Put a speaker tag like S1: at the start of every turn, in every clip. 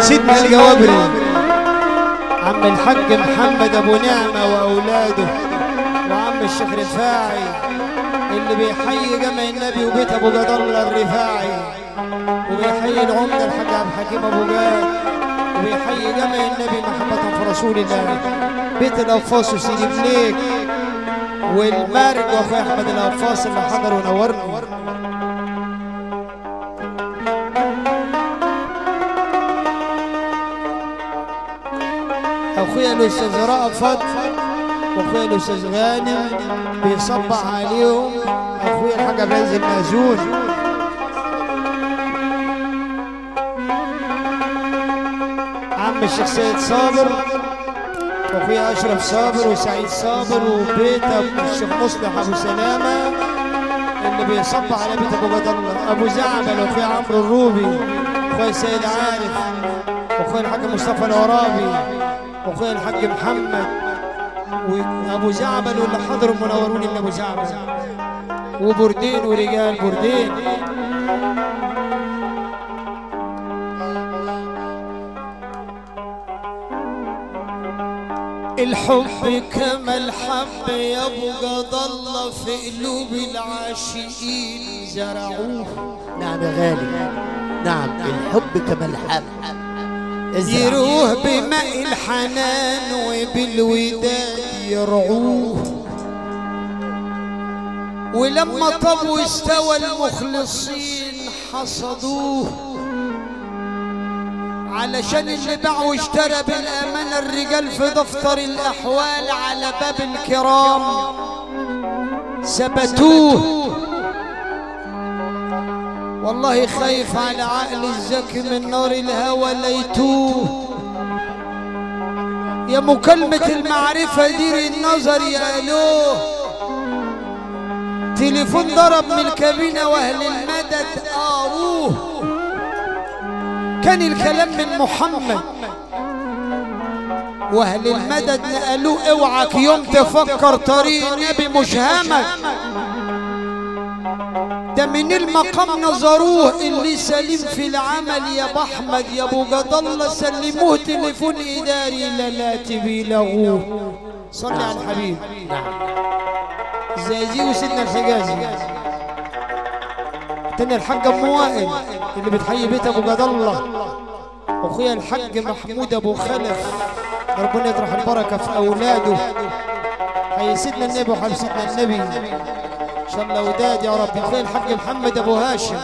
S1: سيدنا الجوابري عم الحاج محمد ابو نعمه واولاده وعم الشيخ رفاعي اللي بيحيي جمع النبي وبيت ابو جد الله الرفاعي وبيحيي العمده الحاج عبد الحكيم ابو جاد وبيحيي جمع النبي محبه في رسول الله بيت الانفاس وسيدي بليك والمارج واخويا احمد الانفاس اللي حضر ونورني اخويا الاستاذ رأفت واخويا الاستاذ غانم بيصبح عليهم اخويا الحاج عبد العزيز المأذون عم الشيخ سيد صابر واخويا اشرف صابر وسعيد صابر وبيت ابو الشيخ مصلح ابو سلامه اللي بيصبح على بيت ابو جد الله ابو زعبل واخويا عمرو الروبي واخويا سيد عارف واخويا الحاج مصطفى العرابي واخويا الحاج محمد وابو زعبل واللي حضروا منورون اللي ابو زعبل وبردين ورجال بردين الحب كما الحب يبقى ضل في قلوب العاشقين زرعوه
S2: نعم يا غالي نعم الحب كما الحب ازرع.
S1: يروه بماء الحنان وبالوداد يرعوه ولما طب واستوى المخلصين حصدوه علشان اللي باع واشترى بالأمانة الرجال في دفتر الأحوال على باب الكرام ثبتوه والله خايف على عقل الذكي من نار الهوى ليتوه يا مكالمة المعرفة دير النظر يا ألوه تليفون ضرب من الكابينة وأهل المدد قاروه كان الكلام من محمد واهل المدد نقلوه اوعك يوم تفكر طريق النبي مش همك ده من المقام نظروه اللي سليم في العمل يا ابو احمد يا ابو جد الله سلموه تليفون اداري لا لا تبي لغوه صلي على الحبيب زي وسيدنا الحجازي تاني الحاج ام وائل اللي بتحيي بيت ابو جد الله واخويا الحاج محمود ابو خلف ربنا يطرح البركه في اولاده حي سيدنا النبي وحب سيدنا النبي ان شاء الله وداد يا رب اخويا الحاج محمد ابو هاشم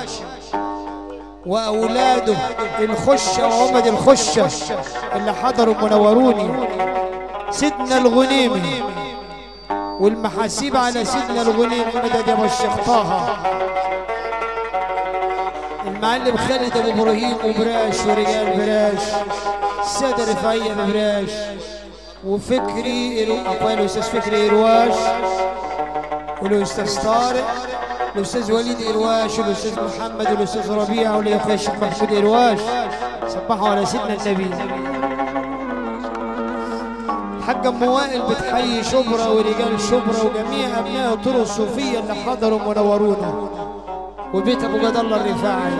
S1: واولاده الخشه وعمد الخشه اللي حضروا منوروني سيدنا الغنيمي والمحاسيب على سيدنا الغنيمي مدد يا ابو الشيخ طه المعلم خالد ابو ابراهيم وبراش ورجال براش الساده رفاعيه ببراش وفكري إرو- اخويا الاستاذ فكري ارواش والاستاذ طارق الاستاذ وليد ارواش والاستاذ محمد والاستاذ ربيع والاخويا الشيخ محمود ارواش صبحوا على سيدنا النبي الحاجة ام وائل بتحيي شبرا ورجال شبرا وجميع ابناء الطرق الصوفية اللي حضروا منورونا وبيت ابو جد الله الرفاعي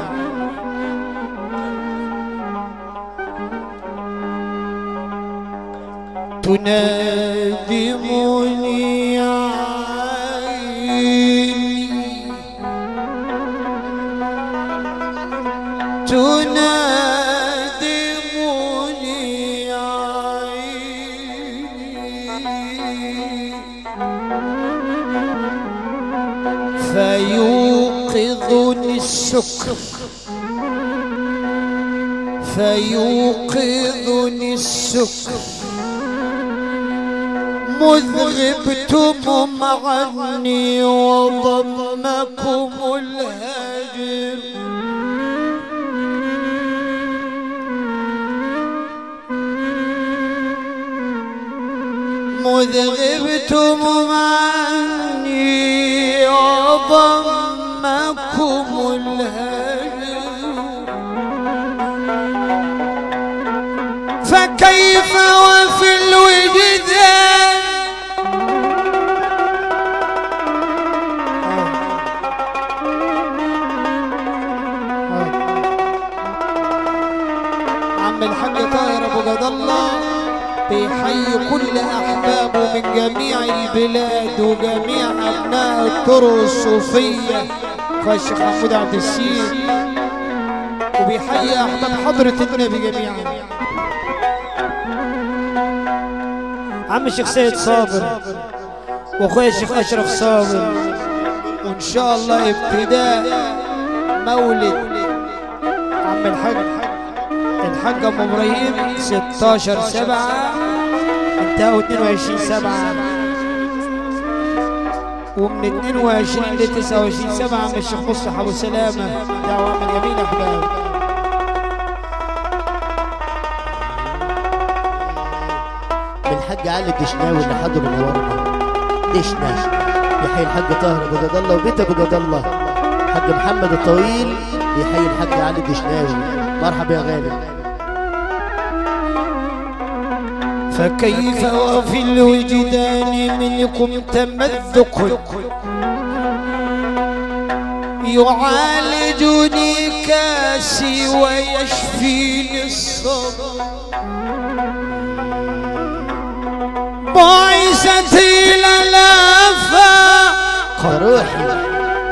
S1: تنادمني عيني تنادمني عيني فيوقظني السكر فيوقظني السكر مذ غبتم عني وضمكم الهجر مذ غبتم عني وضمكم الهجر فكيف وفي الوجدان عم الحاج أحبابه من جميع البلاد وجميع أبناء الطرق الصوفية أخويا الشيخ محمود عبد السيد وبيحيي أحباب حضرة النبي جميعا عم الشيخ سيد صابر واخويا الشيخ اشرف صابر وان شاء الله ابتداء مولد عم الحاج الحاج ام ابراهيم 16 7 انتهوا 22 7 ومن 22 ل 29 7 عم الشيخ مصلح ابو سلامه دعوه من يمين احباب
S2: من الحاج علي الدشناوي اللي حضر منورنا دشنا يحيي الحاج طاهر ابو جد الله وبيت ابو جد الله الحاج محمد الطويل يحيي الحاج علي الدشناوي مرحبا يا غالي
S1: فكيف وفي الوجدان منكم تمذق يعالجني كاسي ويشفيني الصبر بعثتي للافاق
S2: روحي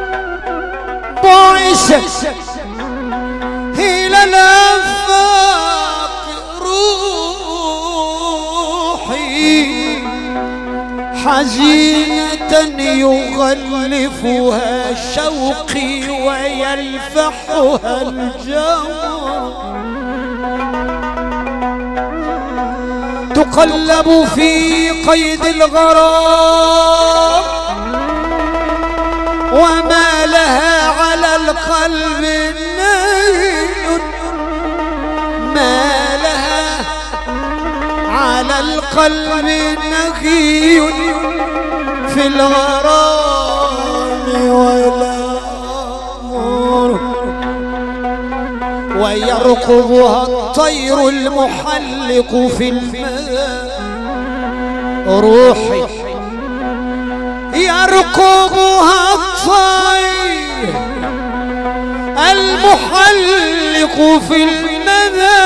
S1: بعثت إلى الآفاق روحي حزينة يغلفها شوقي ويلفحها الجمر تقلب في قيد الغرام وما لها على القلب نيل ما لها على القلب نهي في الغرام ولا أمر ويركضها الطير المحلق في الماء روحي يركضها الطير المحلق في الندى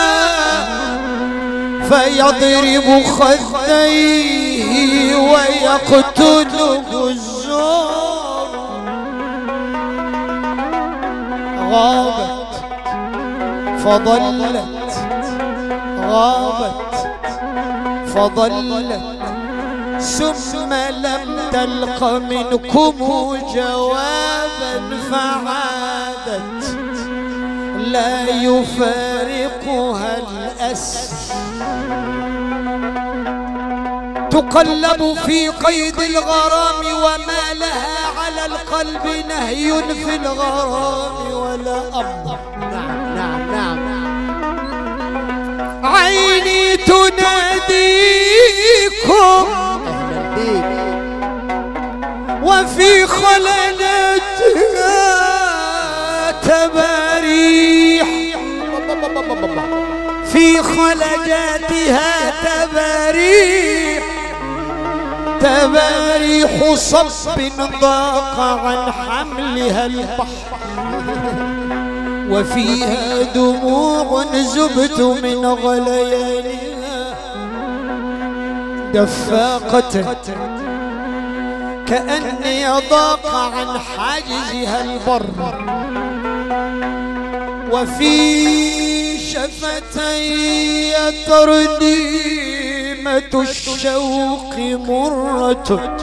S1: فيضرب خديه ويقتله الزور غابت فضلت غابت فضلت ثم لم تلق منكم جوابا فعادت لا يفارقها الأسر تقلب في قيد الغرام وما لها على القلب نهي في الغرام ولا أمر
S2: نعم نعم نعم
S1: عيني تناديكم
S2: اهلا بيك
S1: وفي خلنتها تباريح في خلجاتها تباريح تباريح صب ضاق عن حملها البحر وفيها دموع زبت من غليانها دفاقة كأني ضاق عن حاجزها البر وفي شفتي ترديمة الشوق مرة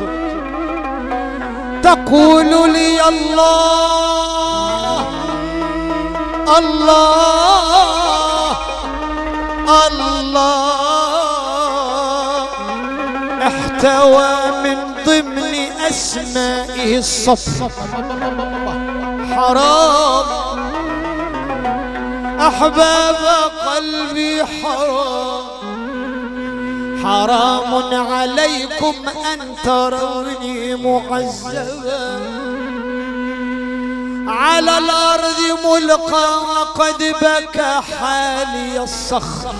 S1: تقول لي الله الله الله احتوى من ضمن اسمائه الصف حرام احباب قلبي حرام حرام عليكم ان تروني معذبا على الارض ملقى وقد بكى حالي الصخر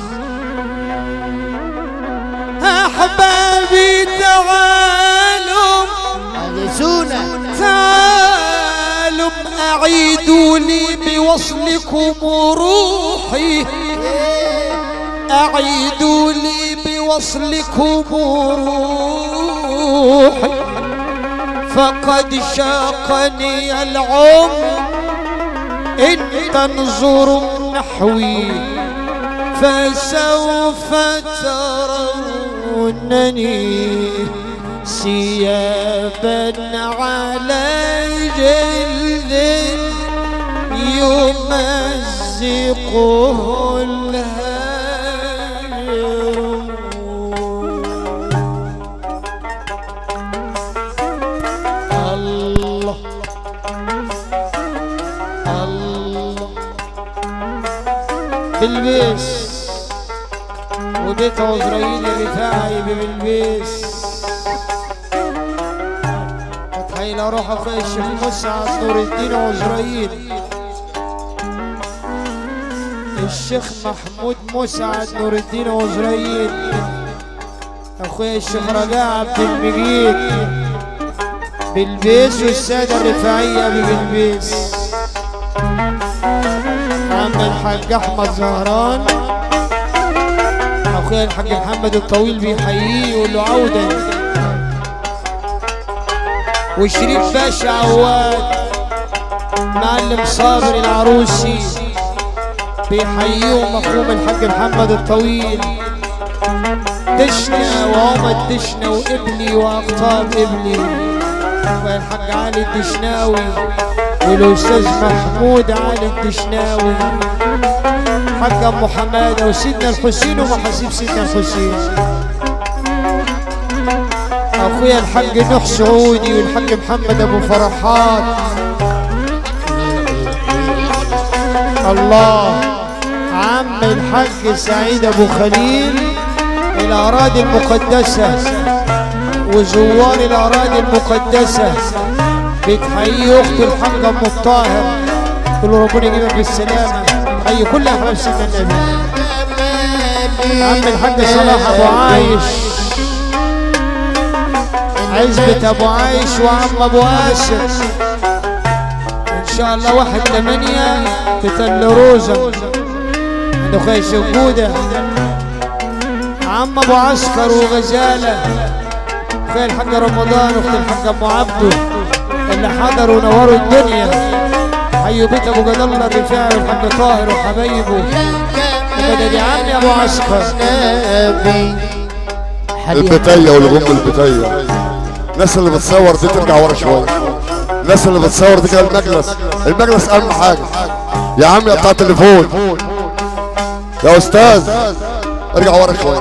S1: احبابي تعالوا
S2: أغثونا
S1: تعالوا اعيدوا لي بوصلكم روحي اعيدوا لي بوصلكم روحي فقد شاقني العمر إن تنظروا نحوي فسوف ترونني ثيابا على جلد يمزقه الهجر الله الله بالبيس وبيت عزرائيل يا رفاعي بالبيس فتحي روح اخويا الشيخ مسعد نور الدين عزرائيل الشيخ محمود مسعد نور الدين عزرائيل اخويا الشيخ رجاء عبد المجيد بالبيس والسادة الرفاعية بالبيس عم الحاج احمد زهران اخويا الحاج محمد الطويل بيحييه يقول له عودا وشريف باشا عواد معلم صابر العروسي بيحييهم اخوهم الحاج محمد الطويل دشنا وعمد دشنا وابني واقطاب ابني والحاج علي الدشناوي والاستاذ محمود علي الدشناوي حاج ام حماده وسيدنا الحسين ومحاسيب سيدنا الحسين اخويا الحاج نوح سعودي والحاج محمد ابو فرحات الله عم الحاج سعيد ابو خليل الاراضي المقدسه وزوار الاراضي المقدسه بتحيي اختي الحاجه ام الطاهر تقول له ربنا يجيبك بالسلامه حي كل احباب سيدنا النبي عم الحاج صلاح ابو عايش عزبة ابو عايش وعم ابو اسر ان شاء الله واحد ثمانية في تل روزة عند اخويا شبودة عم ابو عسكر وغزالة اخويا الحاج رمضان واختي الحاج ابو عبده اللي حضروا ونوروا الدنيا حيوا بيت ابو جد الله الرفاعي والحاج طاهر وحبايبه ومدد عمي ابو عسكر
S3: البتاية والغم البتاية الناس اللي بتصور دي ترجع ورا شوية الناس اللي بتصور دي كده المجلس المجلس اهم حاجة يا عم يا بتاع التليفون يا استاذ ارجع ورا شوية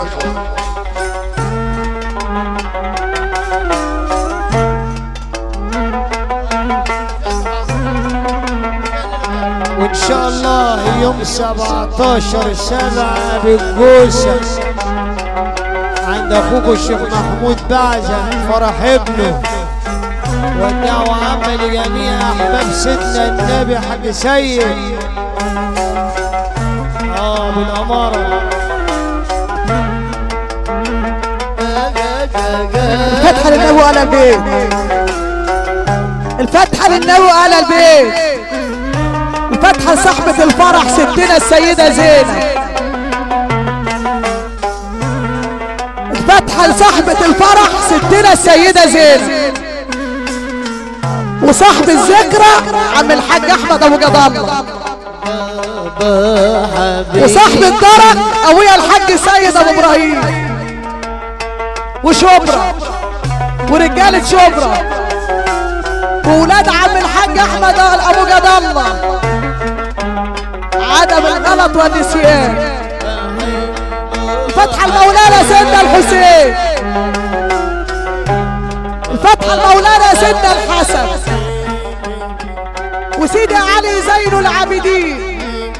S1: وان شاء الله يوم 17 سبعة بالجوسة عند اخوك الشيخ محمود بعزة فرح ابنه والدعوة عامة لجميع احباب سيدنا النبي حاج سيد اه بالامارة
S4: الفتحة للنبي على البيت الفتحة للنبي على البيت الفتحة صاحبة الفرح ستنا السيدة زينب الفتحة لصاحبة الفرح ستنا السيدة زينب وصاحب الذكرى عم الحاج احمد ابو جد الله وصاحب الدرج ابويا الحاج سيد ابو ابراهيم وشبرا ورجالة شبرا وولاد عم الحاج احمد ابو جد الله عدم الغلط والنسيان الفتحة المولانا سيدنا الحسين الفتحة المولانا سيدنا الحسن وسيدي علي زين العابدين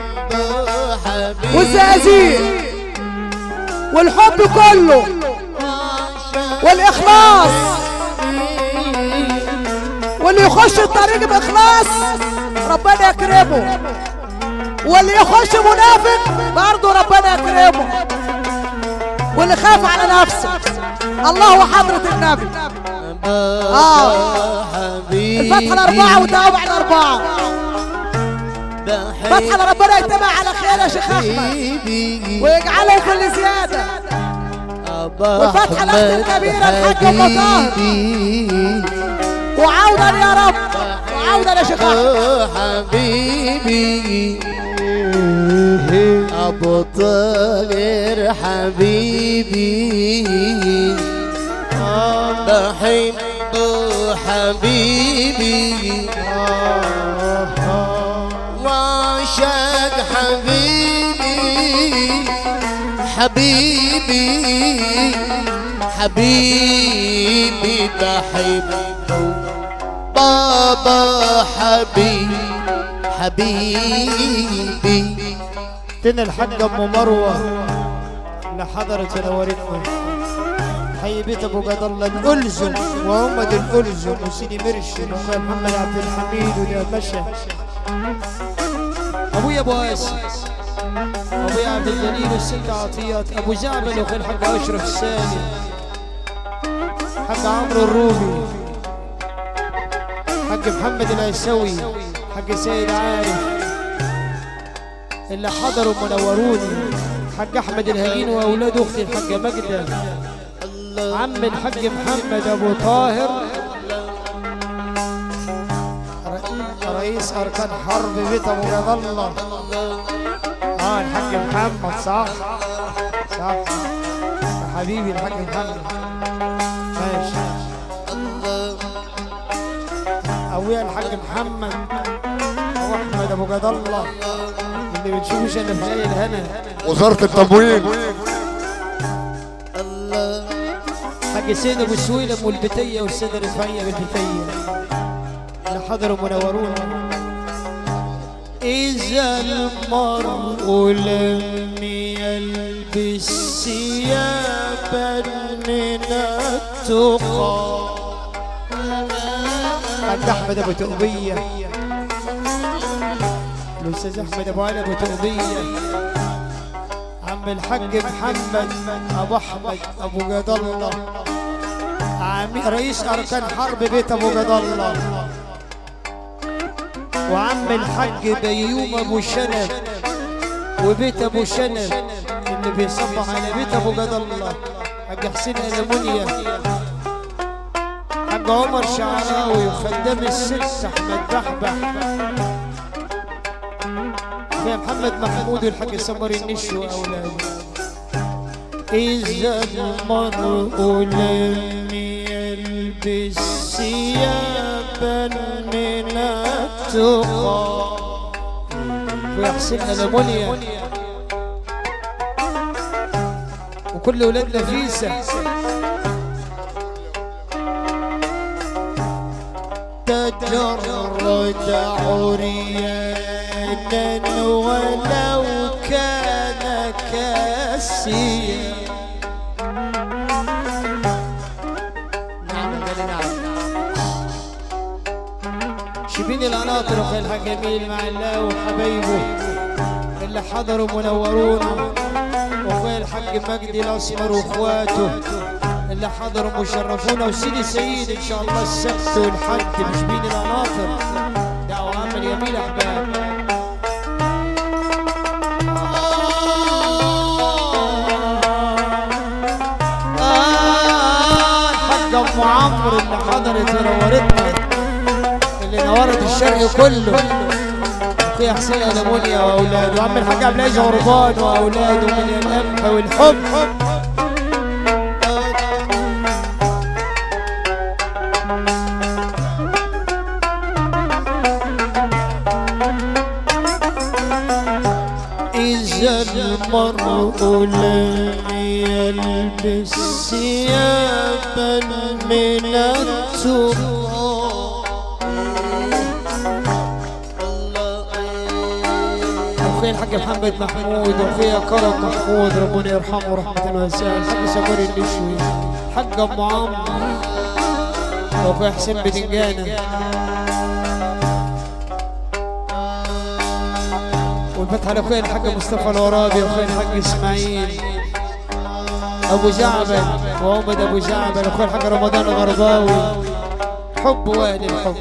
S4: والزقازيق والحب كله والإخلاص واللي يخش الطريق بإخلاص ربنا يكرمه واللي يخش منافق برضه ربنا يكرمه واللي خاف على نفسه الله وحضرة النبي اه الفتحة الأربعة وتابع الأربعة فتحة ربنا يتبع على خير يا شيخ أحمد ويجعلهم في اللي زيادة
S2: ابا
S4: والفتحة الأخت
S2: احمد
S4: الكبيرة الحاج أم طاهر.
S2: حبيبي
S4: وعودا يا رب وعودا يا شيخ أحمد.
S2: أوه حبيبي ابو طاهر حبيبي بحبه حبيبي وعشق حبيبي حبيبي حبيبي بحبه بابا حبيبي حبيبي
S1: تنا الحاجة ام مروة اللي حضرت ونورتنا حي بيت ابو جد الله الالزم وامد الالزم وسيدي مرشد وخال محمد عبد الحميد ويا باشا ابويا ابو اسس ابويا عبد الجليل والست عطيات ابو زعبل وخال الحاج اشرف السالم حاج عمرو الروبي حاج محمد العيسوي حاج سيد عارف اللي حضروا منوروني حاج احمد الهجين واولاد اختي الحاجه ماجده عم الحاج محمد ابو طاهر رئي- رئيس اركان حرب بيت ابو جد الله اه الحاج محمد صح صح يا حبيبي الحاج محمد ماشي ابويا الحاج محمد ابو احمد ابو جد الله اللي بنشوفوش الا في ليل الهنا
S3: وزارة التموين
S1: حاج سيد ابو سويلم والبتيه والسيده رفاعيه بالبتيه اللي حضروا منورونا إذا المرء لم يلبس ثيابا من التقى حاج أحمد أبو تؤبية الأستاذ أحمد أبو علي أبو تؤبية عم الحاج محمد ابو احمد ابو جد الله عمي رئيس اركان حرب بيت ابو جد الله وعم الحاج بيوم ابو شنب وبيت ابو شنب اللي بيصبح على بيت ابو جد الله حاج حسين المنيا حاج عمر شعراوي وخدام الست احمد بحبح يا محمد محمود والحاج سمر النشو واولاده إذا المرء لم يلبس ثيابا من التقى ويحسن ألمونيا وكل ولاد نفيسة تجرد عريانا ولو كان كاسيا
S2: نعم يا غالي نعم
S1: شبين القناطر وخيلها جميل مع الله وحبايبه اللي حضروا منورونا واخويا الحاج مجدي الاسمر واخواته اللي حضروا مشرفونا وسيدي سيد ان شاء الله السبت والحد بشبين القناطر دعوة عامة اليمين احباب آه، الحاجة ام عمرو اللي حضرت ونورتنا اللي نورت الشرق كله اخويا حسين المونيا واولاده وعم الحاج عبد العزيز غربان واولاده من القمح والحب إذا المرء لم يلبس ثيابا من التقى اخويا الحاج محمد محمود واخويا كرم محمود ربنا يرحمه رحمة واسعة الحاج سمير النشوي الحاج ام عمرو واخويا حسين بدنجانة والفتحة لاخويا الحاج مصطفى الورابي واخويا الحاج اسماعيل ابو جعبل وعمد ابو جعبل اخويا الحاج رمضان الغرباوي حب واهل الحب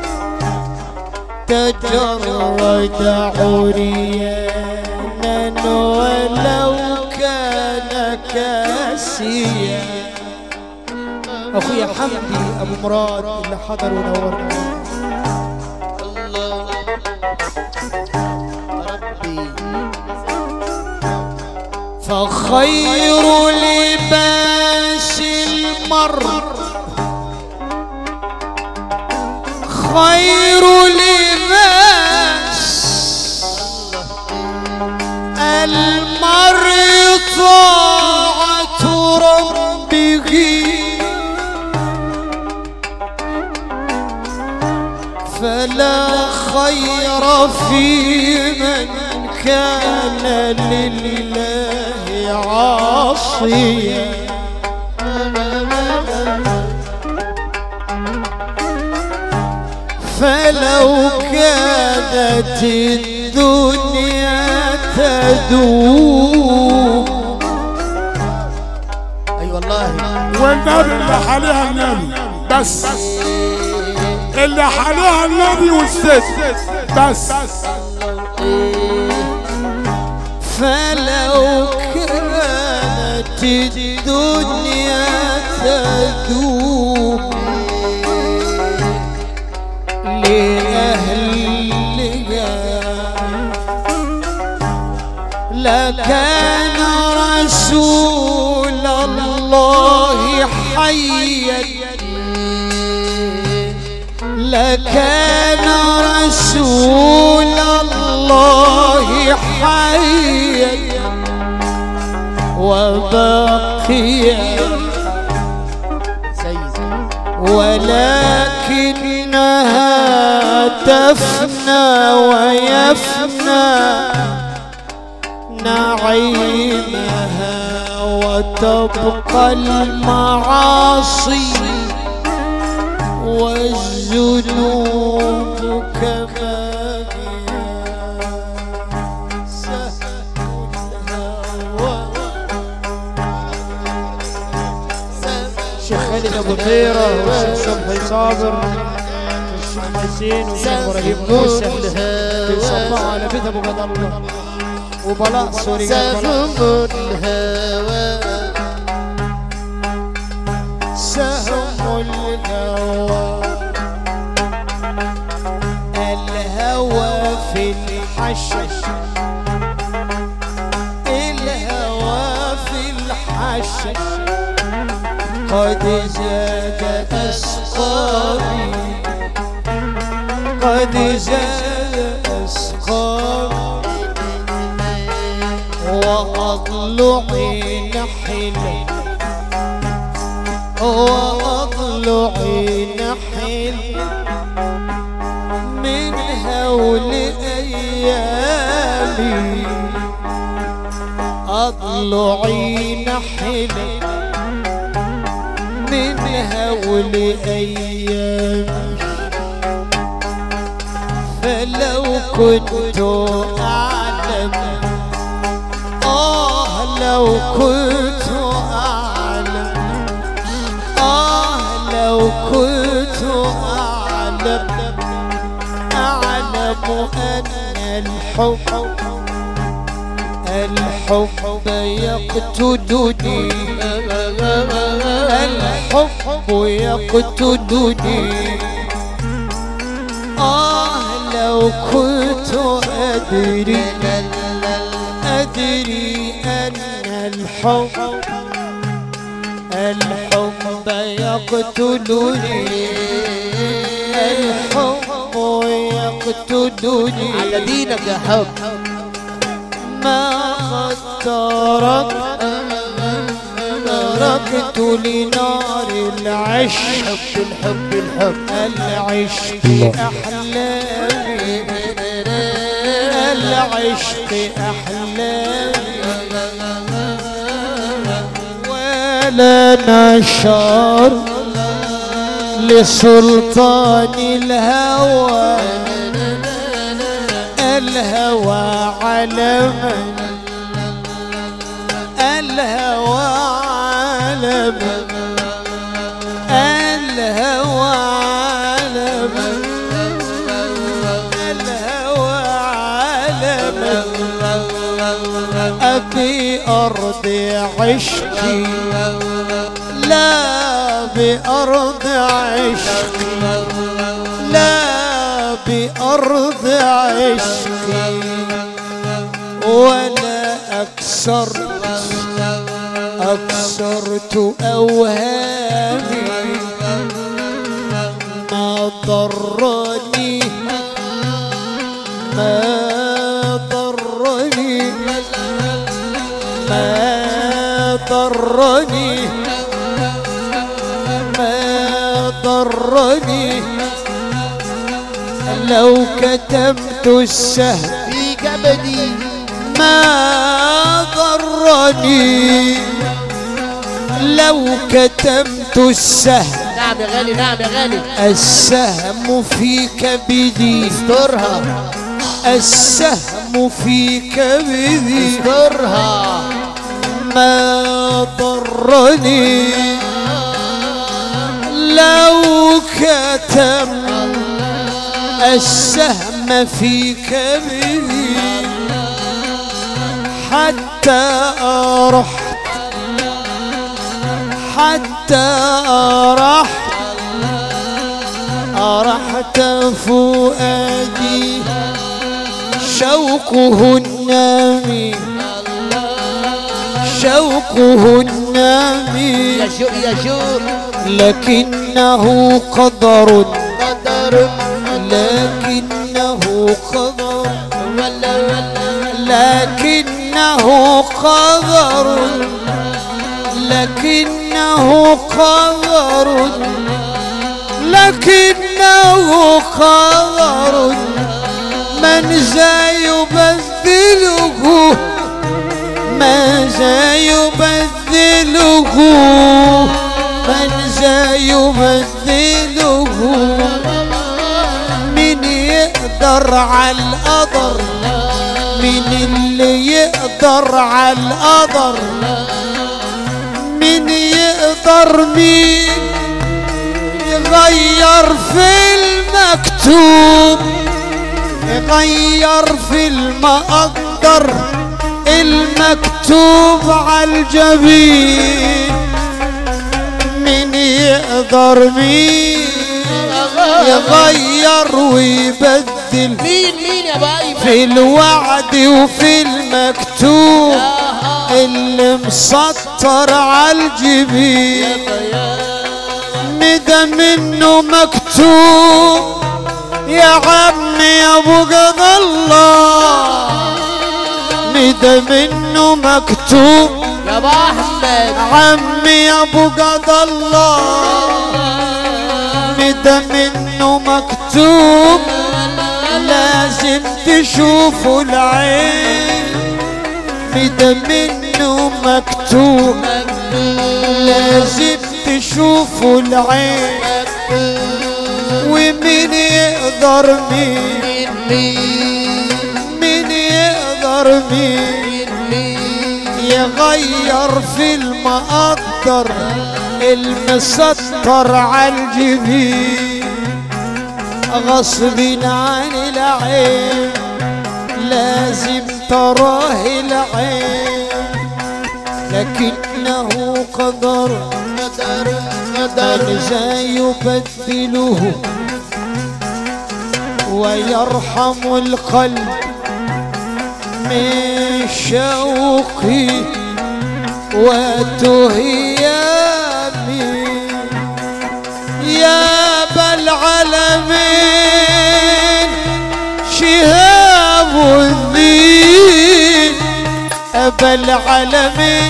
S1: تجرد عريانا ولو كان كاسيا ناسية اخويا حمدي ابو مراد اللي حضر ونورنا
S2: الله ربي
S1: فخير لباس المرء خير لباس المرء طاعة ربه فلا خير في من كان لله عاصيا فلو كانت الدنيا تدوم
S2: اي والله
S5: والنبي اللي حاليها النبي بس اللي حاليها النبي والست بس
S1: فلو كانت الدنيا تدوم لأهلها لكان رسول الله حيا لكان رسول الله حيا وبقيا
S2: سيد
S1: ولكنها تفنى ويفنى نعيمها وتبقى المعاصي والذنوب كما هي سهل الهوى الشيخ خالد ابو طيره والشيخ صبحي صابر والشيخ حسين والشيخ ابراهيم موسى بيصبحوا على بيت ابو جد الله وبلاء سوري
S2: سهم الهوى
S1: سهم الهوى الهوى في الحشش الهوى في الحشش قد زاد أسقامي قد زاد أسقامي وأضلعي نحل وأضلعي نحل من هول أيامي أضلعي نحل من هول أيامي فلو كنت أعلم آه لو كنت أعلم آه لو كنت أعلم أعلم أن الحب الحب يقتلني الحب يقتلني آه لو كنت أدري أدري أن الحب الحب يقتلني الحب يقتلني
S2: على دينك يا حب
S1: ما قد تركت تركت لنار العشق
S2: حب الحب الحب
S1: العشق أحلامي العشق أحلامي ولا نشر لسلطان الهوى الهوى علما الهوى علما الهوى علما الهوى علما أبي أرض عشق عشقي لا بأرض عشقي لا بأرض عشقي ولا أكسرت أكسرت أوهامي ما ضرني ما ضرني ما ضرني ما ضرني لو كتمت السهم
S2: في كبدي
S1: ما ضرني لو كتمت السهم
S2: نعم يا غالي نعم يا غالي
S1: السهم في كبدي
S2: استرها
S1: السهم في كبدي
S2: استرها
S1: ما ضرني لو كتم السهم في كبدي حتى أرحت حتى أرحت أرحت فؤادي شوقه النامي شوقه النامي
S2: يشوق يشوق
S1: لكنه قدر
S2: قدر
S1: لكنه قدر
S2: ولا ولا
S1: لكنه قدر لكنه قدر لكنه قدر من ذا يبذله ماذا يبذله من ذا يبذله من يقدر على القدر من اللي يقدر على القدر من يقدر مين يغير في المكتوب يغير في المقدر المكتوب على الجبين من يقدر مين يغير ويبدل
S2: مين مين يا باي
S1: في الوعد وفي المكتوب اللي مسطر على الجبين ندى منه مكتوب يا عمي يا ابو قد الله ندى منه مكتوب
S2: يا ابو احمد
S1: عمي يا ابو قد الله ندى منه مكتوب لازم تشوفوا العين ندى منه مكتوب لازم تشوفوا العين ومين يقدر مين
S2: مين
S1: مين يقدر مين
S2: مين
S1: يغير في المقدر المسطر على الجبين غصب عن العين لازم تراه العين لكنه قدر
S2: قدر قدر
S1: من ذا يبدله ويرحم القلب من شوقي وتهيامي يا بالعالمين شهاب الدين أبا العالمين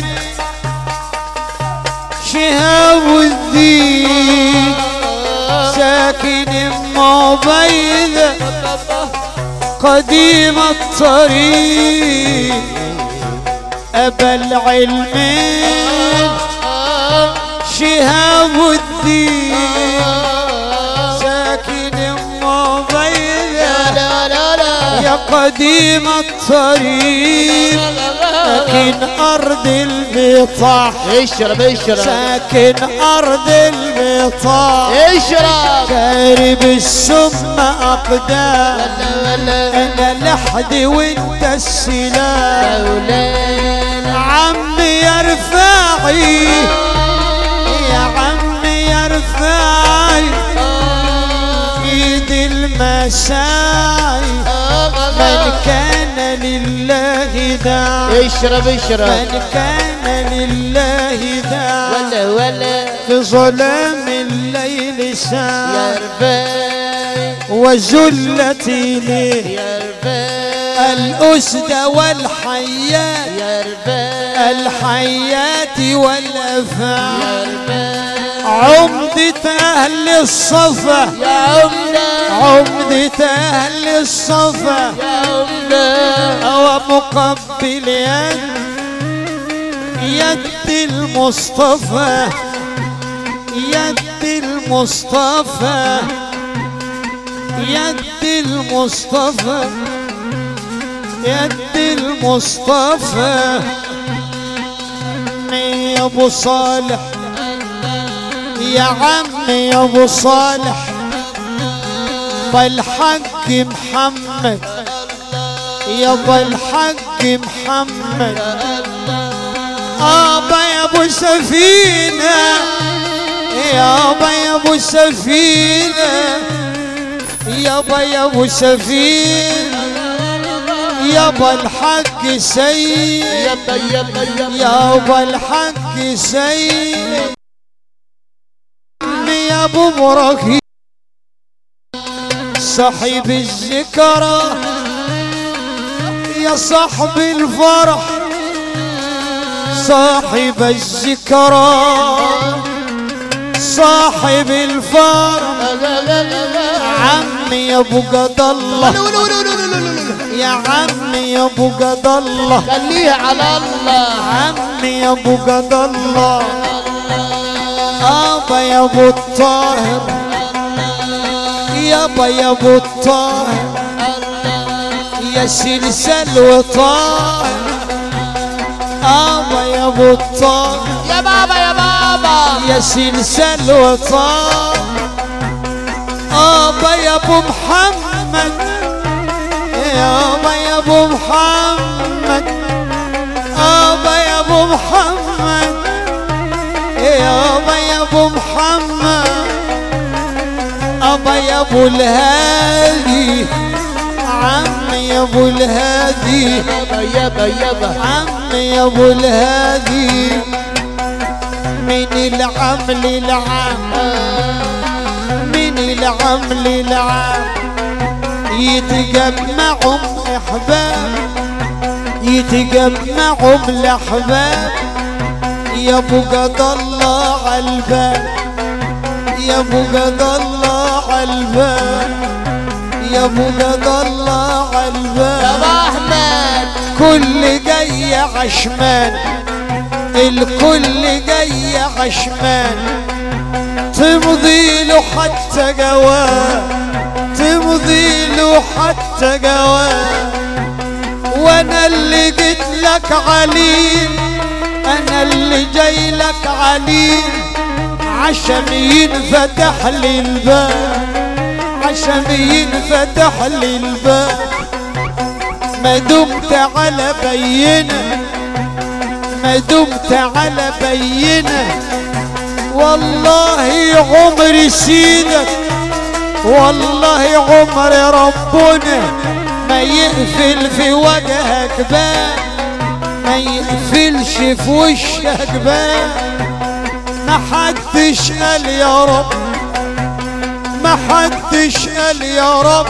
S1: شهاب الدين ساكن بيضة قديم الطريق أبا العلمين شهاب الدين ساكن بيضة
S2: لا لا لا
S1: يا قديم الطريق لكن أرض البطاح
S2: اشرب اشرب
S1: ساكن أرض البطاح
S2: اشرب
S1: شارب السم أقدام
S2: ولا ولا
S1: أنا لحدي وأنت السلام
S2: مولانا
S1: عمي يا رفاع رفاعي يا عمي يا رفاعي ايد المساعي من كان لله داعي
S2: اشرب اشرب
S1: من كان لله داعي
S2: ولا ولا
S1: في ظلام الليل
S2: يا
S1: ساعي
S2: رفاعي
S1: وزلتي ليه
S2: يا رفاعي
S1: الأسد والحيات
S2: يا رفاعي
S1: الحيات والأفاعي
S2: يا رفاعي
S1: عمدة أهل الصفا
S2: يا عمدة
S1: عمدة أهل الصفا
S2: يا عمدة
S1: ومقبل يد يد المصطفى يد المصطفى يد المصطفى يد المصطفى يا ابو صالح يا عمي يا ابو صالح بالحق محمد يابا الحق محمد ابا يا ابو سفينه يابا يا ابو سفينه يابا يا ابو سفينه يابا الحق سيد
S2: يبا يبا يبا
S1: يابا الحق سيد يا ابو ابراهيم صاحب الذكرى يا صاحب الفرح صاحب الذكرى صاحب الفرح عمي يا ابو قد الله يا عمي يا ابو قد الله
S2: خليه على الله
S1: عمي يا ابو قد الله ابا يا ابو الطاهر يابا يا ابو الطاهر يا سلسل وطاهر ابا يا ابو الطاهر
S2: يا بابا يا بابا
S1: يا سلسل وطاهر ابا يا ابو محمد يابا يا ابو محمد ابا يا ابو محمد يابا يا ابو محمد ابا يا ابو الهادي عمي يا ابو الهادي
S2: يبا يبا يبا
S1: عمي يا ابو الهادي من العمل العام من العمل العام يتجمعهم احباب يتجمعهم الاحباب يا ابو قد الله عالباب يا ابو قد الله عالباب يا ابو قد الله
S2: يا
S1: عالباب
S2: احمد
S1: كل جاي عشمان الكل جاي عشمان تمضي له حتى جواب تمضي له حتى جواب وانا اللي جيت لك عليم انا اللي جاي لك عليم عشان ينفتح لي الباب عشان ينفتح لي الباب ما دمت على بينه ما دمت على بينه والله عمري سيدك والله عمري ربنا ما يقفل في وجهك باب ما يقفلش في وشك باب ما حدش قال يا رب ما حدش قال يا رب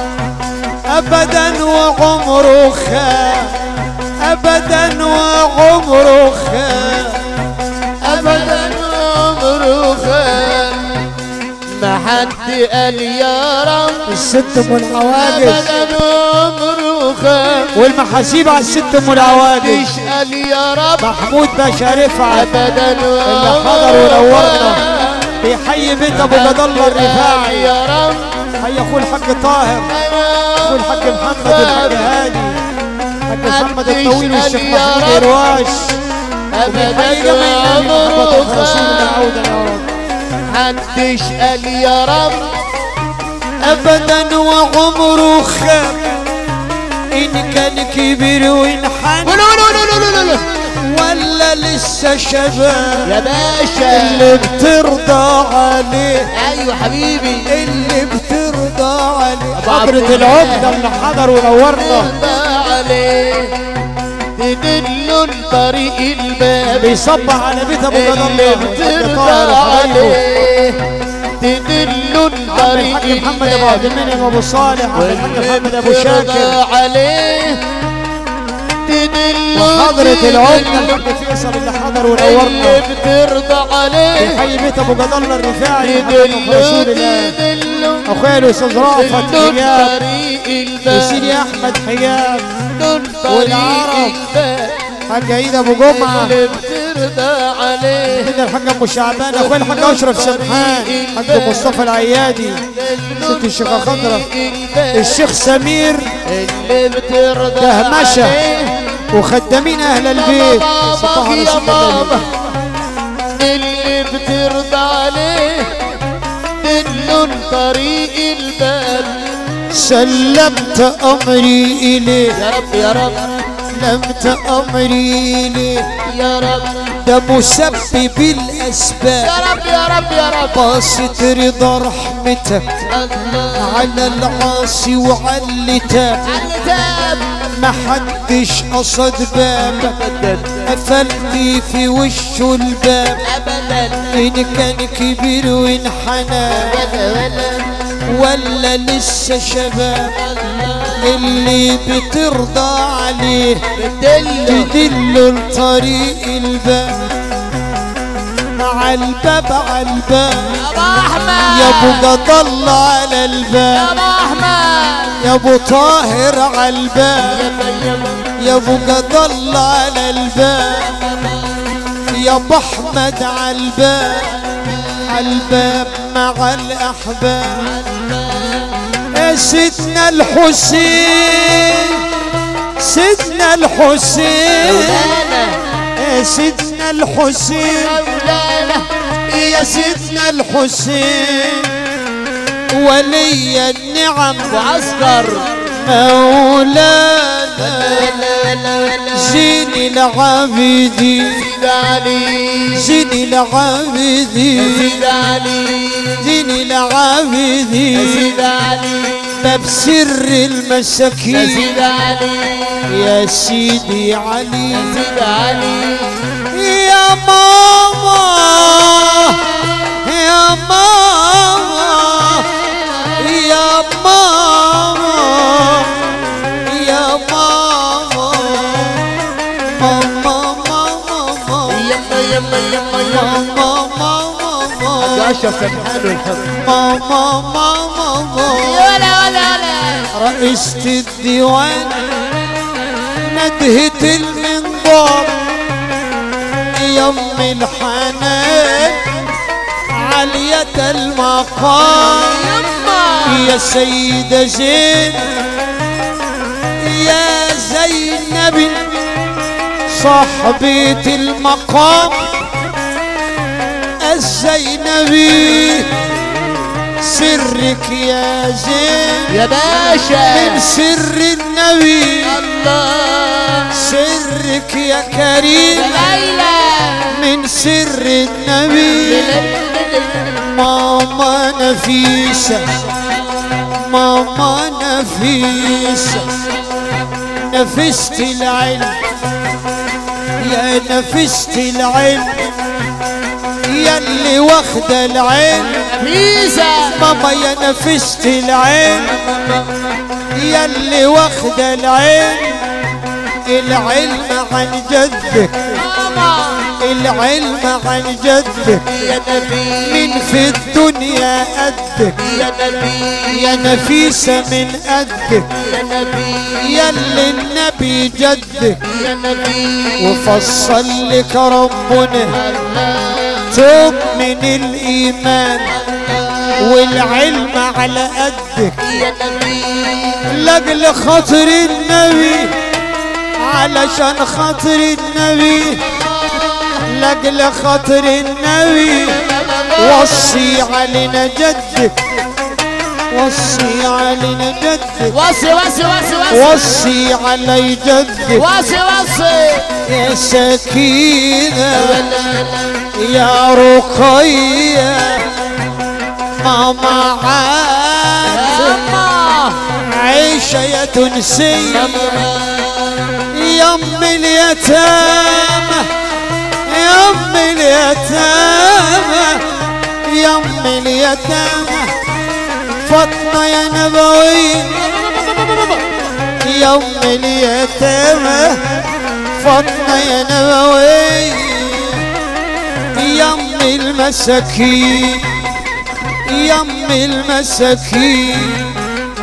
S1: ابدا وعمره خاب ابدا وعمره خاب
S2: ابدا عمره خير ما حد قال يا رب
S1: الست ام العواجز
S2: ابدا عمره خير
S1: والمحاسيب على الست ام العواجز
S2: مش قال يا رب
S1: محمود باشا رفعت
S2: ابدا
S1: اللي حضر ونورنا بيحيي بيت ابو جد الله الرفاعي
S2: يا رب
S1: حي اخوه الحاج طاهر اخوه الحاج محمد والحاج هادي الحاج محمد الطويل والشيخ محمود رواش
S2: ابدا
S1: حي جميع محبة
S2: عمره
S1: رسول الله
S2: خير
S1: عودا يا رب
S2: محدش قال يا رب
S1: ابدا وعمره خاب ان كان كبير وانحن
S2: لا لا لا لا لا لا
S1: ولا لسه شباب
S2: يا باشا
S1: اللي بترضى عليه
S2: ايوه حبيبي
S1: اللي بترضى عليه
S2: أبو
S1: حضرة
S2: عبد
S1: العمدة
S2: الله.
S1: اللي حضر ونورنا
S2: ترضى عليه تدل طريق الباب
S1: بيصبح على بيت ابو جد
S2: اللي
S1: الله
S2: بترضى عليه تدل
S1: عم
S2: طريق
S1: الحاج محمد ابو عبد
S2: الباب
S1: المنعم ابو صالح عم الحاج محمد ابو
S2: واللي
S1: شاكر
S2: بترضى عليه تدل
S1: وحضرة العمدة
S2: تدل
S1: الحاج فيصل اللي حضر
S2: اللي
S1: ونورنا
S2: بترضى عليه
S1: في حي بيت ابو جد الله الرفاعي
S2: تدل
S1: حضرة رسول الله
S2: تدل
S1: اخويا الاستاذ رافت
S2: تدل
S1: حجاب
S2: طريق الباب
S1: وسيدي احمد حجاب
S2: تدل طريق
S1: والعرب.
S2: الباب
S1: حاج عيد ابو جمعه
S2: اللي بترضى عليه
S1: كده الحاج ابو شعبان اخويا الحاج اشرف سمحان حاج مصطفى العيادي ست الشيخه خضرا الشيخ سمير
S2: اللي بترضى
S1: دهمشه
S2: عليه
S1: وخدامين اهل البيت صباح
S2: بابا
S1: على
S2: يا
S1: سيدنا
S2: بابا
S1: النبي.
S2: اللي بترضى عليه دل طريق الباب
S1: سلمت امري اليه
S2: يا رب يا رب
S1: سلمت امري اليه
S2: يا رب
S1: ده مسبب الاسباب
S2: يا رب يا رب يا رب
S1: قاصد رضا رحمتك
S2: الله
S1: على العاصي وعلى اللي تاب
S2: على تاب
S1: ما حدش قصد باب قفلت في وشه الباب
S2: ابدا
S1: ان كان كبير وانحنى
S2: ولا ولا
S1: ولا لسه شباب اللي بترضى عليه
S2: دل
S1: تدل لطريق الباب على الباب على الباب
S2: يا ابو احمد
S1: يا ابو قد الله على
S2: يا
S1: الباب
S2: ابو احمد
S1: يا ابو طاهر على الباب
S2: يا
S1: يا ابو قد الله على الباب يا ابو احمد على الباب على الباب مع الاحباب يا سيدنا الحسين سيدنا الحسين يا سيدنا الحسين
S2: مولانا
S1: يا سيدنا الحسين ولي النعم
S2: وعسكر
S1: مولانا
S2: ولا ولا ولا
S1: زين العابدين
S2: سيد علي
S1: زين العابدين
S2: سيد علي
S1: زين العابدين
S2: سيد علي
S1: باب سر
S2: يا
S1: المساكين
S2: سيد علي
S1: يا سيدي علي
S2: سيد علي
S1: يا ماما يا ماما يا ماما يا ماما ماما ماما
S2: يما يما يما يما
S1: ماما ماما
S2: اشرف سبحان الحب
S1: ماما ماما
S2: ولا ولا ولا
S1: رئيسة الديوان ندهة المنظار يم الحنان عالية المقام يا سيدة زين يا زينب صاحبة المقام الزينبي سرك يا زين
S2: يا باشا
S1: من سر النبي
S2: الله
S1: سرك يا كريم
S2: يا ليلى
S1: من سر النبي ماما نفيسة ماما نفيسة نفست العلم يا نفست العلم يا اللي واخدة العلم
S2: ميزة
S1: ماما يا نفست العلم يا اللي واخدة العلم العلم عن جدك
S2: ماما
S1: العلم عن جدك
S2: يا نبي
S1: من في الدنيا قدك
S2: يا نبي
S1: يا نفيسة من قدك
S2: يا نبي
S1: يا اللي النبي جدك
S2: يا نبي
S1: وفصل لك ربنا
S2: الله
S1: توب من الإيمان والعلم على قدك
S2: يا نبي
S1: لاجل خاطر النبي علشان خاطر النبي لاجل خاطر النبي وصي علينا جدك وصي علينا جدك
S2: وصي وصي وصي وصي
S1: وصي علي جدك
S2: وصي وصي
S1: يا سكينة يا رقية ماما عاد
S2: يما
S1: عيشة يا تنسية يم اليتامى يم اليتامى يم اليتامى فاطمة يا نبوي يم اليتامى فاطمة يا نبوي يم المساكين يم المساكين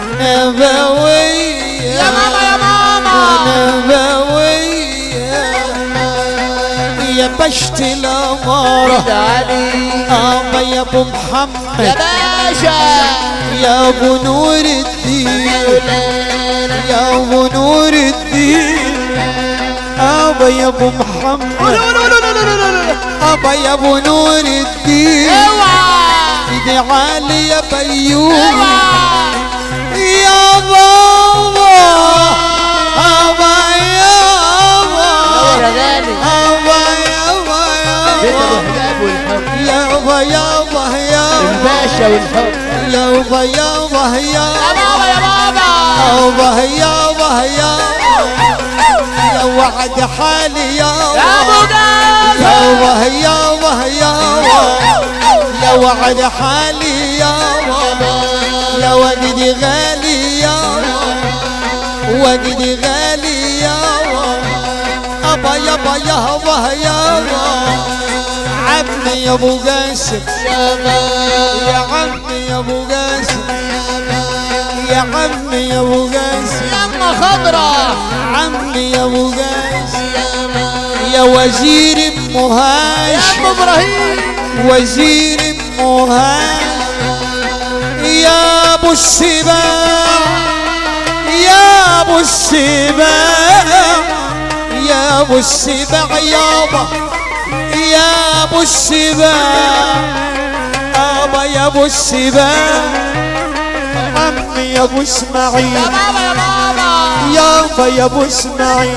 S1: نبوية
S2: يا ماما يا ماما
S1: نبوية يا بشت الأمارة
S2: علي
S1: آبا يا أبو
S2: يا
S1: محمد
S2: باشا
S1: يا أبو نور الدين يا أبو نور الدين آبا يا أبو محمد آبا يا أبو نور الدين
S2: اوعى
S1: سيدي علي يا بيوم
S2: اوعى
S1: يا بابا أبا يا
S2: يا
S1: بابا
S2: غالي
S1: أبا يابا
S2: بيت
S1: يابا
S2: الحجاب والحب
S1: يابا يابا يابا
S2: الباشا والحب
S1: يابا يابا
S2: يا
S1: يابا
S2: بابا يا بابا
S1: يابا يابا يابا يا وعد حالي
S2: يا ابو
S1: يابا
S2: جاز
S1: يابا يابا يابا يا وعد حالي يابا يا وجدي غالي يابا وجدي غالي يابا أبا يابا يابا يابا عمي يا ابو قاسم يا عمي يا ابو قاسم يا عمي يا ابو قاسم
S2: يما خضرة
S1: عمي يا ابو قاسم يا وزير ام هاشم
S2: يا ابراهيم
S1: وزير ام هاشم يا ابو السباع يا ابو السباع يا ابو السباع يابا يا ابو السباع ابا يا ابو السباع عمي يا ابو اسماعيل
S2: يا بابا يا بابا
S1: يابا يا ابو اسماعيل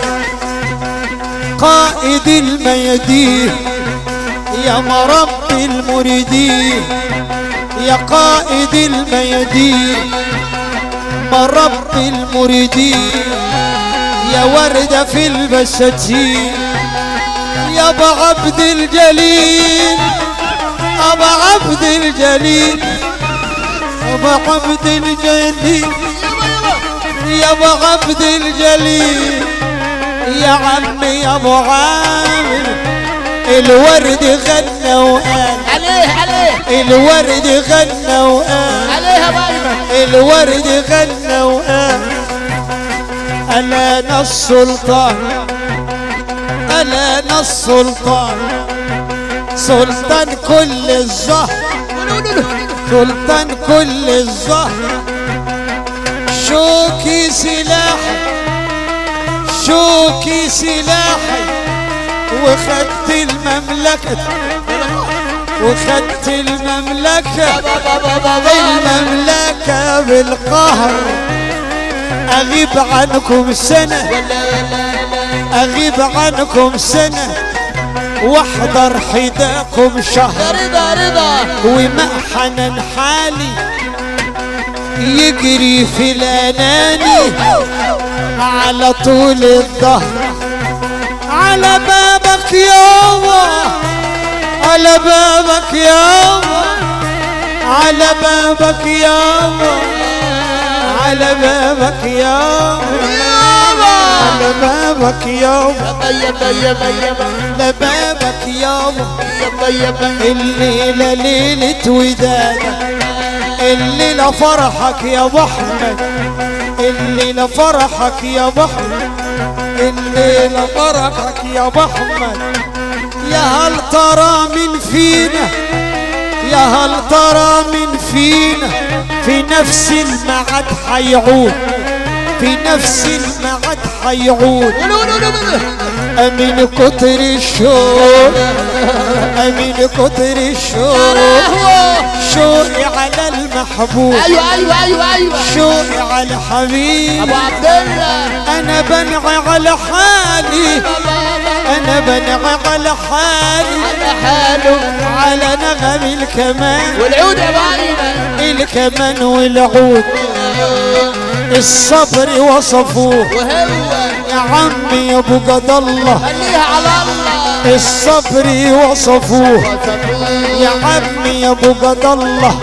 S1: قائد الميادين يا مربي المريدين يا قائد الميادين مربي المريدين يا وردة في البساتين يا ابا عبد الجليل ابا عبد الجليل ابا عبد الجليل يا ابو عبد الجليل يا عمي يا ابو عامر الورد غنى وقال
S2: عليه عليه
S1: الورد غنى وقال
S2: عليها بايمة
S1: الورد غنى وقال انا السلطان انا السلطان سلطان كل الزهر سلطان كل الزهر شوكي سلاحي شوكي سلاحي وخدت المملكة وخدت المملكة المملكة بالقهر أغيب عنكم سنة أغيب عنكم سنة واحضر حداكم شهر
S2: رضا رضا
S1: ومحنن حالي يجري في الاناني على طول الظهر على بابك يابا على بابك يابا على بابك يابا على بابك يابا على بابك يابا
S2: يبا يبا يبا
S1: على بابك يابا
S2: يبا يبا
S1: الليلة ليلة ودادة الليلة فرحك يا ابو احمد الليلة فرحك يا ابو احمد الليلة فرحك يا ابو احمد يا هل ترى من فينا يا هل ترى من فينا في نفس المعد حيعود في نفس المعد حيعود
S2: قولوا قولوا قولوا
S1: أمين كتر الشوق أمين كتر الشوق شوقي على المحبوب
S2: ايوه ايوه ايوه ايوه
S1: شوقي على حبيب
S2: ابو عبد الله
S1: أنا بنعي على حالي أنا بنعي على حالي
S2: على حاله
S1: على نغم الكمان
S2: والعود يا باينه
S1: الكمان والعود الصبر وصفوه
S2: وهو
S1: يا عمي يا ابو قد الله
S2: خليها على الله
S1: الصبر وصفوه يا عمي يا ابو قد الله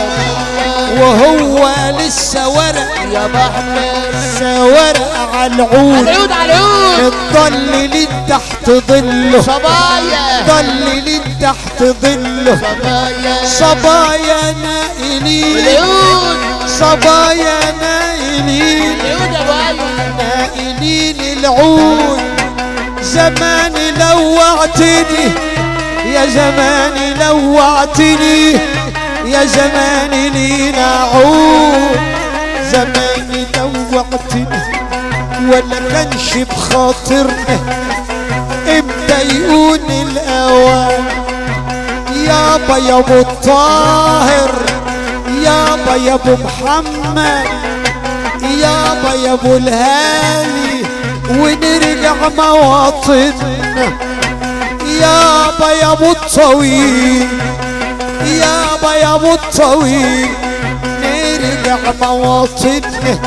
S1: وهو لسه ورق
S2: يا بحمد
S1: لسه ورق على العود
S2: العود على العود
S1: الضل تحت ظله
S2: صبايا
S1: ضل تحت ظله
S2: صبايا
S1: صبايا نائلين
S2: العود
S1: صبايا نائلين
S2: العود يا باينه
S1: نائلين العود زمان لوعتني يا زمان لوعتني يا زمان لينا عود زمان لوعتني ولا كانش بخاطرنا امتى يقول الاوان يابا يا ابو الطاهر يابا يا ابو محمد يابا يا ابو الهادي ونرجع مواطننا يابا يا ابو الطويل يابا يا ابو الطويل نرجع مواطننا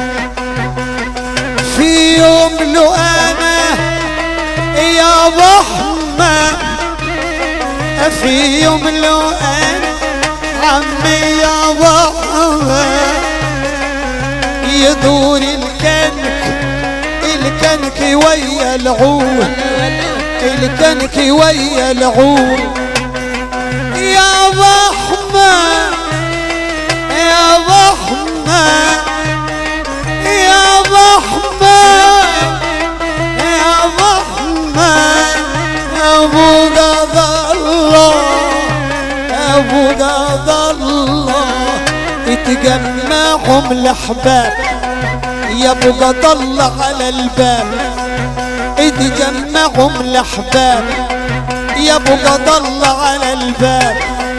S1: في يوم لو انا يا ضحمه في يوم لو انا عمي يا ضحمه يدور الكنك الكنك ويا العود الكنك ويا العود يا ضحمة يا ضحمة يا ضحمة يا ضحمة يا ابو قضى الله يا ابو قضى الله يتجمعهم الاحباب يا ابو قضى الله على الباب يتجمعهم الاحباب يا ابو قضى الله على الباب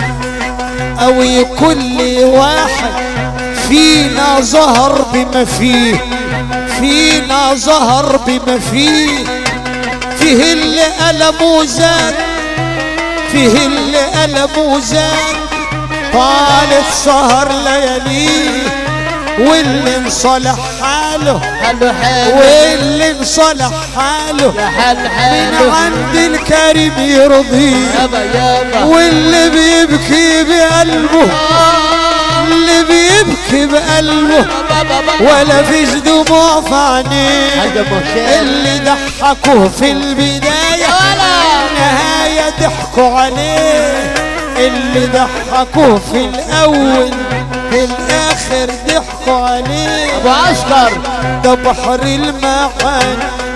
S1: او كل واحد فينا ظهر بما فيه فينا ظهر بما فيه فيه اللي ألمه زاد فيه اللي ألمه زاد طالت سهر لياليه واللي انصلح حاله
S2: حلو حلو
S1: واللي انصلح حاله
S2: يا حل
S1: من
S2: حلو
S1: عند الكريم يرضيه
S2: يابا يابا
S1: واللي بيبكي بقلبه اللي بيبكي بقلبه
S2: بابا بابا
S1: ولا فيش دموع في عينيه
S2: حاجة مشاهد
S1: اللي ضحكوه في البداية
S2: ولا.
S1: النهاية ضحكوا عليه اللي ضحكوه في الأول في الآخر ضحكوا عليه
S2: ابو عسكر
S1: ده بحر المعان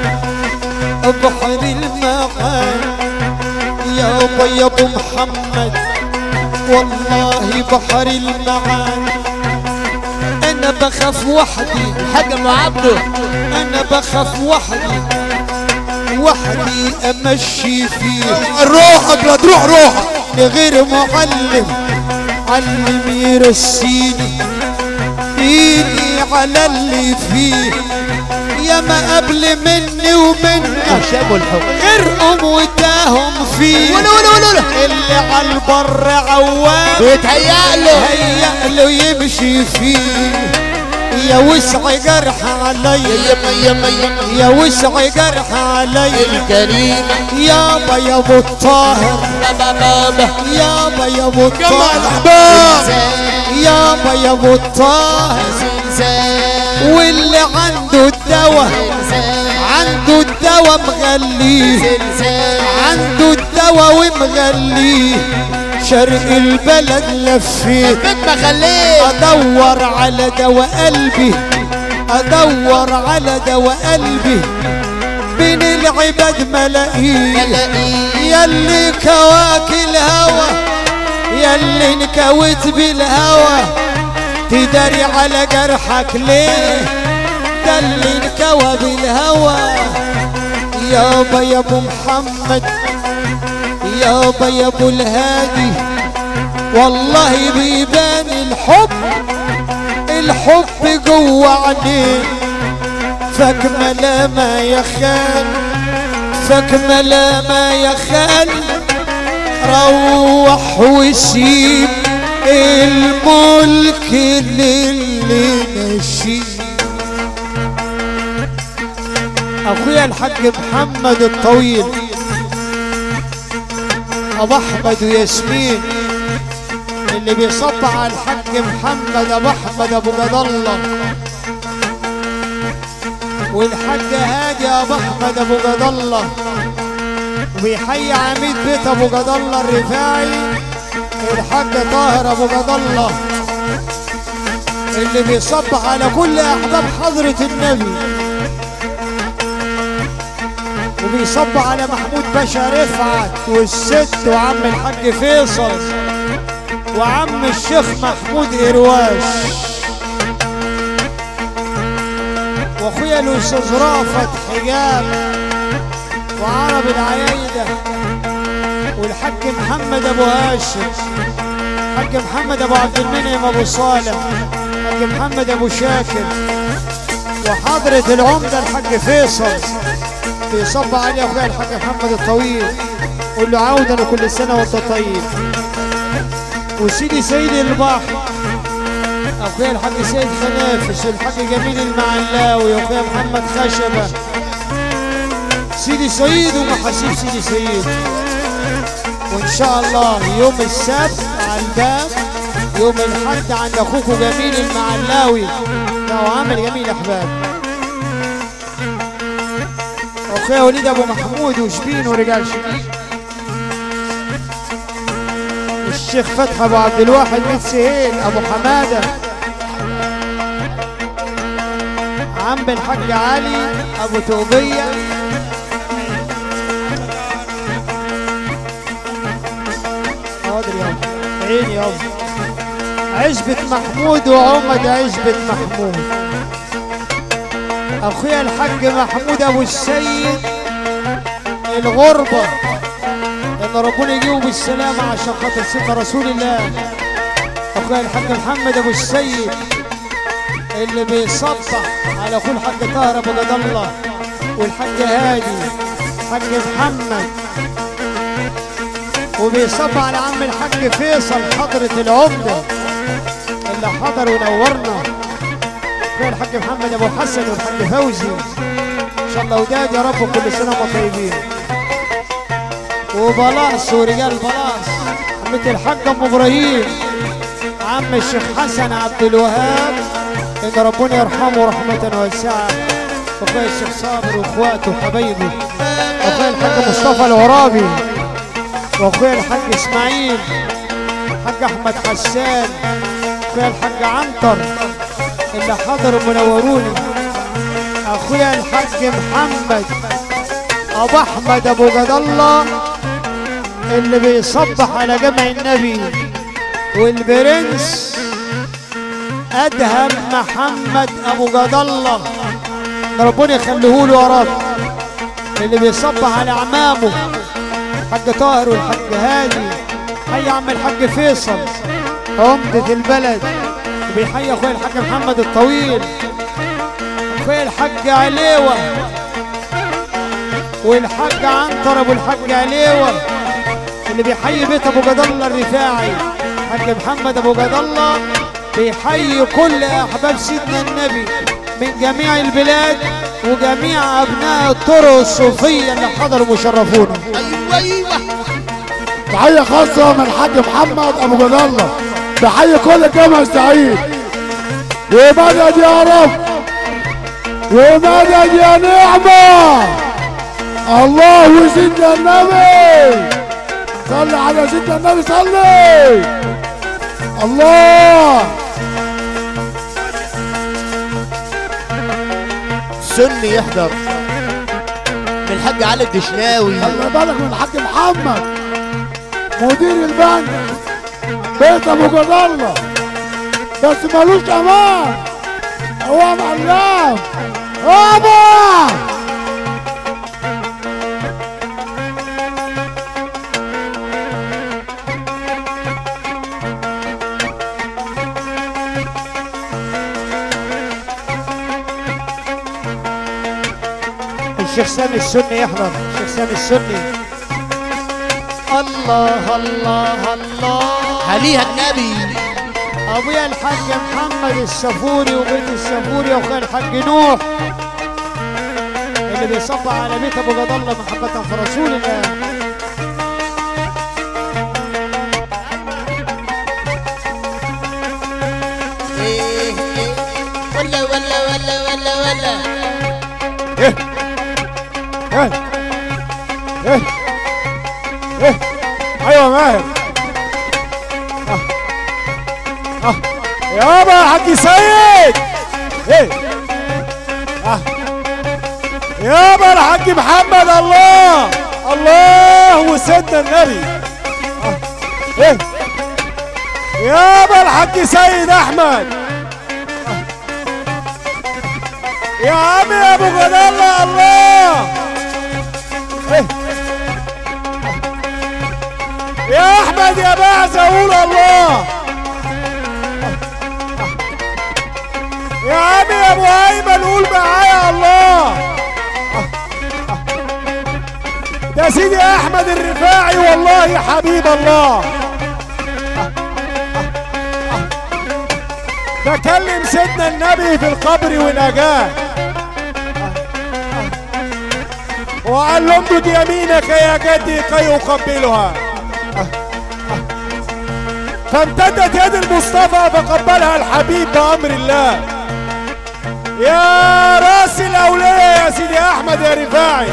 S1: بحر المعان يابا يا ابو محمد والله بحر المعان انا بخاف وحدي
S2: الحاج ام عبده
S1: انا بخاف وحدي وحدي امشي فيه
S3: روحك لا تروح روحك
S1: لغير معلم علم يرسيني ايدي على اللي فيه يا ما قبل مني ومنك
S2: هشام الحب
S1: غرقهم وتاهم فيه
S2: قولوا قولوا قولوا
S1: اللي على البر عوام
S2: بيتهيأ له
S1: هيأ له يمشي فيه يا وسع جرح علي
S2: يما يما يما
S1: يا وسع جرح علي
S2: الكريم
S1: يابا يا ابو الطاهر
S2: بابا بابا
S1: يابا يا ابو
S3: جمع
S1: الطاهر
S3: الاحباب
S1: يابا يا ابو الطاهر
S2: زلزال
S1: واللي عنده الدواء عنده الدواء مغليه
S2: زلزال
S1: عنده الدواء ومغليه شرق البلد لفيت
S2: بيت ما خليه
S1: ادور على دواء قلبي ادور على دواء قلبي بين العباد ملاقيه ياللي كواك الهوى ياللي انكوت بالهوى تداري على جرحك ليه ده اللي انكوى بالهوى يابا يا ابو محمد يابا يا ابو الهادي والله بيبان الحب الحب جوه عينيه فك ملامة يا خال فك ملامة يا خال روح وسيب الملك للي نشيب اخويا الحاج محمد الطويل ابو احمد وياسمين اللي بيصب على الحاج محمد ابو احمد ابو جد الله والحاج هادي ابو احمد ابو جد الله وبيحيي عميد بيت ابو جد الله الرفاعي الحاج طاهر ابو جد الله اللي بيصب على كل احباب حضره النبي وبيصب على محمود باشا رفعت والست وعم الحاج فيصل وعم الشيخ محمود إرواش واخويا الاستاذ رافت حجاب وعرب العيايده والحاج محمد ابو هاشم حاج محمد ابو عبد المنعم ابو صالح حاج محمد ابو شاكر وحضرة العمدة الحاج فيصل بيصب عليه اخويا الحاج محمد الطويل قول له عودا وكل سنة وانت طيب وسيدي سيد البحر اخويا الحاج سيد خنافس والحاج جميل المعلاوي واخويا محمد خشبة سيدي سيد ومحاسيب سيدي سيد وان شاء الله يوم السبت على الباب يوم الحد عند اخوكم جميل المعلاوي ده هو عمل جميل يا احباب اخويا وليد ابو محمود وشبين ورجال شبين الشيخ فتحي ابو عبد الواحد بن سهيل ابو حماده عم الحاج علي ابو توبيه حاضر يابا عيني يابا عزبة محمود وعمد عزبة محمود اخويا الحاج محمود ابو السيد الغربة ان ربنا يجيبه بالسلامة عشان خاطر سيدنا رسول الله اخويا الحاج محمد ابو السيد اللي بيصبح على اخوه الحاج طاهر ابو جد الله والحاج هادي حاج محمد وبيصب على عم الحاج فيصل حضرة العمدة اللي حضر ونورنا اخويا الحاج محمد ابو حسن والحاج فوزي ان شاء الله وداد يا رب كل سنه وانتم طيبين وبلاص ورجال بلاص عمة الحاج ام ابراهيم عم الشيخ حسن عبد الوهاب ان ربنا يرحمه رحمه واسعه واخويا الشيخ صابر واخواته وحبايبه واخويا الحاج مصطفى العرابي واخويا الحاج اسماعيل الحاج احمد حسان اخويا الحاج عنتر اللي حضروا منوروني اخويا الحاج محمد ابو احمد ابو جد الله اللي بيصبح على جمع النبي والبرنس ادهم محمد ابو جد الله ربنا يخليه له يا رب اللي بيصبح على اعمامه الحاج طاهر والحاج هادي حي عم الحاج فيصل عمدة البلد وبيحيي اخويا الحاج محمد الطويل اخويا الحاج عليوة والحاج عنتر ابو الحاج عليوة اللي بيحيي بيت ابو جد الله الرفاعي حاج محمد ابو جد الله بيحيي كل احباب سيدنا النبي من جميع البلاد وجميع ابناء الطرق الصوفيه اللي حضروا مشرفونا
S2: ايوه ايوه
S5: تحية خاصة من الحاج محمد أبو جد الله تحية كل الجامع السعيد ومدد يا رب ومدد يا نعمة الله وسيدنا النبي صلي على سيدنا النبي صلي الله
S2: سني يحضر من الحاج علي الدشناوي
S5: خلي بالك من الحاج محمد مدير البنك بيت ابو جد الله بس ملوش امان هو معلم بابا
S1: الشيخ سامي السني يحضر الشيخ سامي السني الله الله الله
S2: عليها النبي
S1: ابويا الحاج محمد السفوري وبيت السفوري واخويا الحاج نوح اللي بيصب على بيت ابو جد الله محبة في رسول الله
S2: إيه إيه ولا ولا ولا ولا ولا
S1: ايه ايه ايه ايه ايوه ماهر اه اه يابا يا حاج سيد ايه اه يابا الحاج محمد الله الله وسيدنا النبي اه ايه يابا الحاج سيد احمد يا عم يا ابو جلال الله إيه؟ يا احمد يا بعز اقول الله يا عم يا ابو ايمن قول معايا الله ده سيدي احمد الرفاعي والله يا حبيب الله ده كلم سيدنا النبي في القبر ونجاه وقال له امدد يمينك يا جدي كي اقبلها فامتدت يد المصطفى فقبلها الحبيب بامر الله يا راس الاولياء يا سيدي احمد يا رفاعي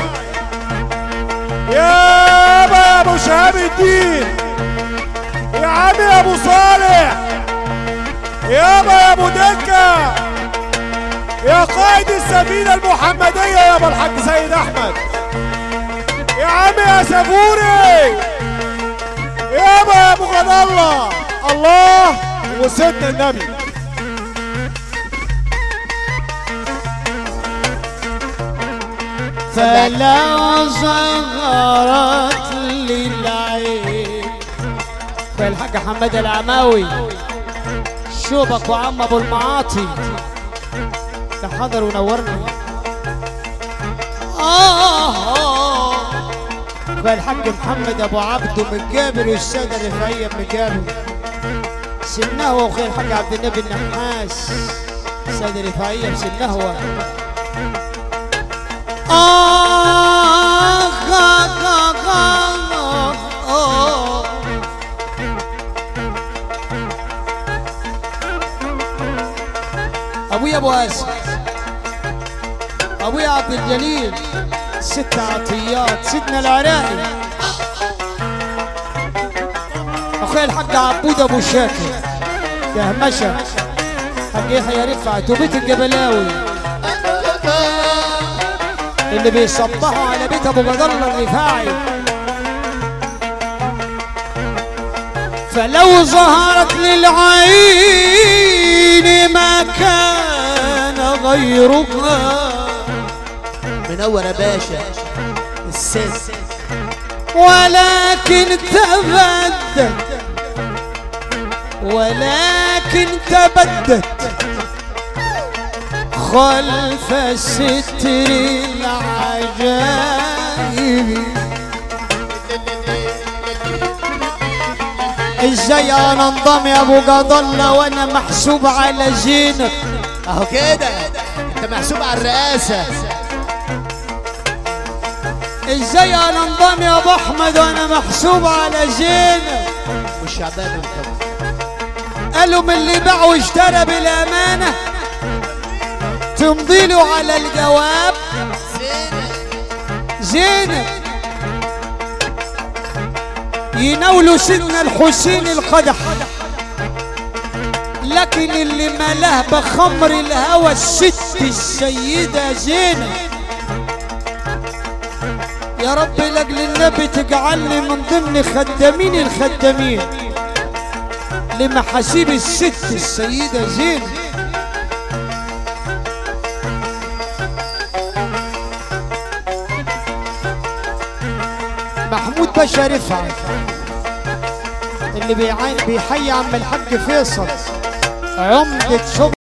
S1: يا ابا يا ابو شهاب الدين يا عمي يا ابو صالح يابا يا ابو دكه يا قائد السفينه المحمديه يابا الحاج سيد احمد يا عم يا سفوري يابا يا ابو غد الله الله وسيدنا النبي
S2: فلا ظهرت للعين
S1: فالحاج حماد العماوي شوبك وعم ابو المعاطي ده حضر ونورنا آه فالحاج محمد ابو عبده من جابر والساده الرفاعيه من جابر سنهوى وخير الحاج عبد النبي النحاس الساده الرفاعيه بسنهوى آه آه آه آه آه ابويا ابو اسد ابويا عبد الجليل ست عطيات سيدنا العراقي اخويا الحاج عبود ابو شاكر دهمشه حاج يحيى رفعت وبيت الجبلاوي اللي بيصبحوا على بيت ابو جد الله الرفاعي فلو ظهرت للعين ما كان غيرها
S2: منور يا باشا السيد
S1: ولكن تبدت ولكن تبدت خلف ستر العجائب ازاي انا انضم يا ابو جد الله وانا محسوب على زينب
S2: اهو كده انت محسوب على الرئاسه
S1: ازاي انا انضم يا ابو احمد وانا محسوب على زينب
S2: والشعبان طبعا
S1: قالوا من اللي باع واشترى بالامانه تمضي له على الجواب زينب يناولوا سيدنا الحسين القدح لكن اللي ملاه بخمر الهوى الست السيدة زينب يا رب لاجل النبي تجعلني من ضمن خدامين الخدامين لمحاسيب الست السيدة زينب محمود باشا رفعت اللي بيعين بيحيي عم الحاج فيصل عمدة شبرا